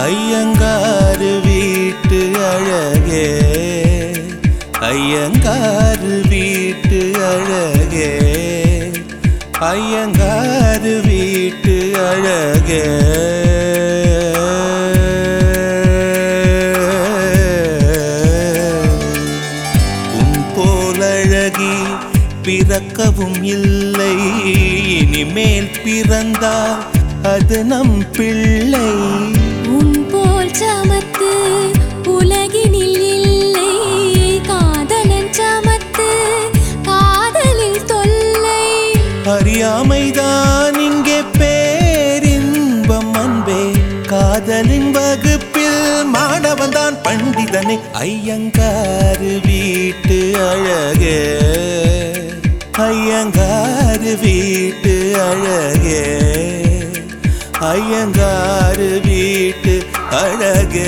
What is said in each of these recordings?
ஐயங்காரு வீட்டு அழகே ஐயங்காரு வீட்டு அழகே ஐயங்காரு வீட்டு அழகே உன் போலழகி பிறக்கவும் இல்லை இனிமேல் பிறந்தால் அது நம் பிள்ளை உன் போல் சமத்து உலகினில் இல்லை காதலன் சமத்து காதலில் தொல்லை அறியாமைதான் இங்கே பேரின்பம் அன்பே காதலின் வகுப்பில் மாணவன் தான் பண்டிதனே ஐயங்காரு வீட்டு அழகே ஐயங்காரு வீட்டு அழகே ஐயங்காரு வீட்டு அழகே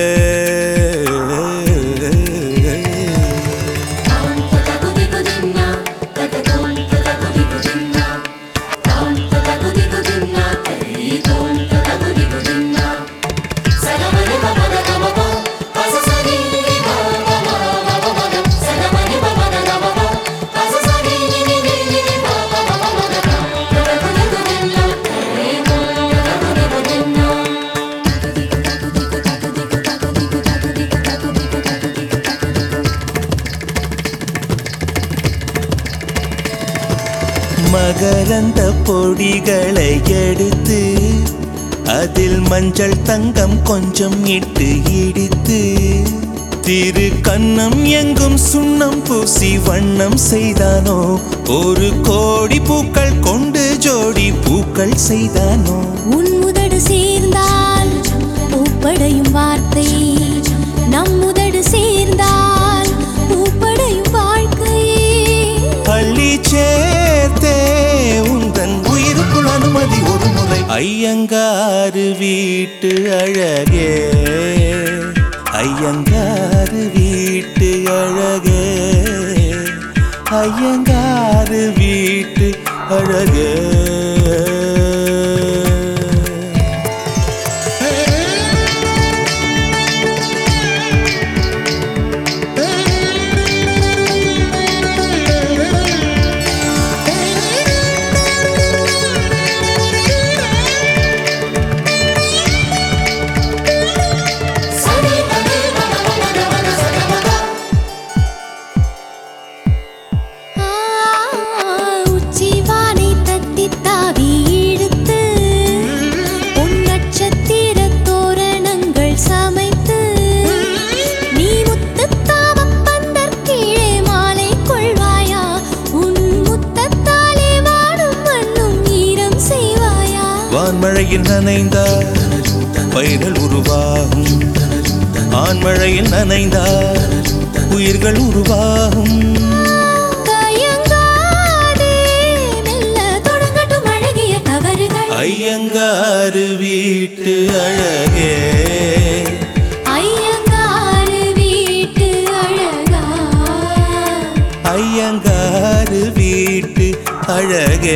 மகரந்த பொடிகளை எடுத்து அதில் மஞ்சள் தங்கம் கொஞ்சம் இட்டு இடித்து திரு கண்ணம் எங்கும் சுண்ணம் பூசி வண்ணம் செய்தானோ ஒரு கோடி பூக்கள் கொண்டு ஜோடி பூக்கள் செய்தானோ உன் முதடு சேர்ந்தால் பூப்படையும் வார்த்தை நம் முதடு சேர்ந்தால் பூப்படையும் வாழ்க்கையே பள்ளி சேர்த்தே உந்தன் உயிருக்குள் அனுமதி ஒரு முறை ஐயங்காரு வீட்டு அழகே ஐயங்காரு வீட்டு அழகே ஐயங்காரு வீட்டு அழகே ஆ, உச்சிவானை தத்தி தாவி இழுத்து உன் நட்சத்திர தோரணங்கள் சமைத்து நீ முத்துத்தாவப் பந்தர் கீழே மாலை கொள்வாயா உன் முத்தத்தாலே வாடும் மண்ணும் ஈரம் செய்வாயா வான்மழையில் நனைந்தால் பயிர்கள் உருவாகும் ஆண்மழையில் நனைந்தால் உயிர்கள் உருவாகும் தயங்காதே, மெல்ல தொடங்கட்டும் அழகிய தவறுகள் ஐயங்காரு வீட்டு அழகே ஐயங்காரு வீட்டு அழகா ஐயங்காரு வீட்டு அழகே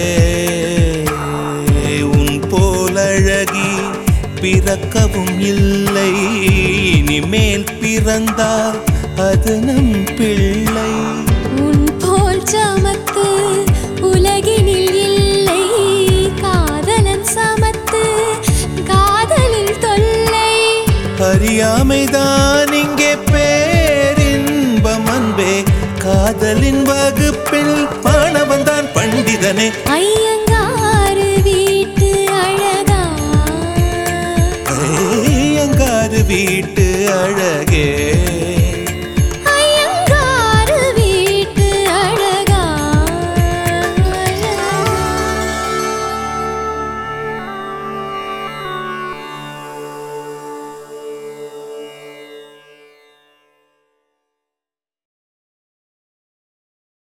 உன் போலழகி பிறக்கவும் இல்லை இனிமேல் பிறந்தால் அது நம் பிள்ளை உன் போல் சமத்து உலகினில் இல்லை காதலன் சமத்து காதலில் தொல்லை அறியாமைதான் இங்கே பேரின்பம் அன்பே காதலின் வகுப்பில் மாணவன் தான் பண்டிதனே ஐயங்காரு வீட்டு அழகா ஐயங்காரு வீட்டு அழகே